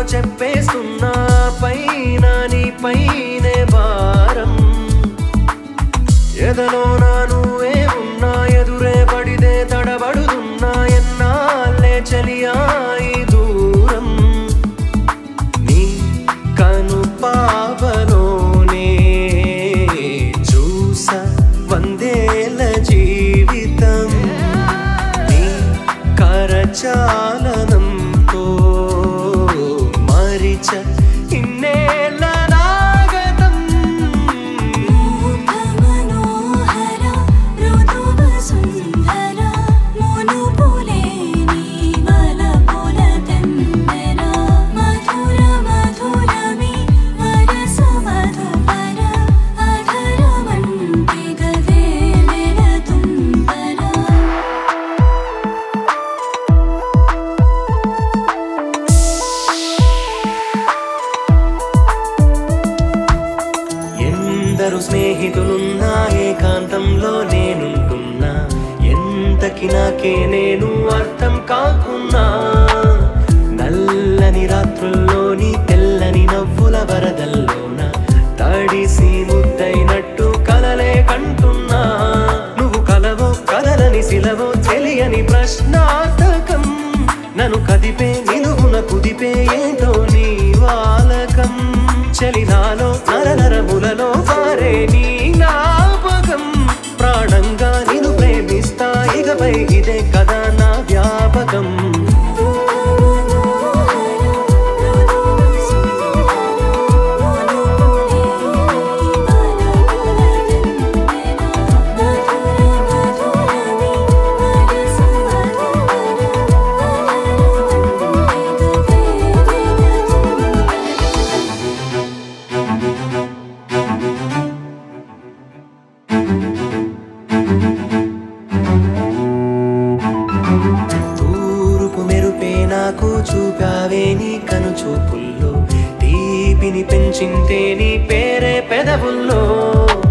చెప్పేస్తున్నా పైన నీ పైనే భారం ఎదలో నా నువ్వే ఉన్నా ఎదురే పడితే తడబడుతున్నా ఎన్నాళ్ళే చలియాయి దూరం నీ కను పాపలోనే చూస వందేల జీవితం నీ కరచాలనంతో మరిచ ఇన్నేళ్ళ నాగతం మనోహర ఋతువ సుందర మునుపులే నీవల పుల తెమ్మెర మధుర మధురమి వరస మధుపర అధరమంటి గదే నెల తుంపర ఎందరు స్నేహితులున్నా ఏకాంతంలో నేనుంటున్నా ఎంతకి నాకే నేను అర్థం కాకున్నా నల్లని రాత్రుల్లోని తెల్లని నవ్వుల వరదల్లోన తడిసి ముద్దైనట్టు కలలే కంటున్నా నువ్వు కలవో కలలని సిలవో తెలియని ప్రశ్నార్థకం నన్ను కదిపే నిలువున కుదిపే ఏంటో నీ వాలకం చలినాలో నరనరములలో పారే నీ జ్ఞాపకం ప్రాణంగా నిన్ను ప్రేమిస్తా ఇకపై ఇదే కదా నా వ్యాపకం తూరుపు మెరుపే నాకు చూపావే నీ కను చూపుల్లో తీపిని పెంచింతే నీ పేరే పెదవుల్లో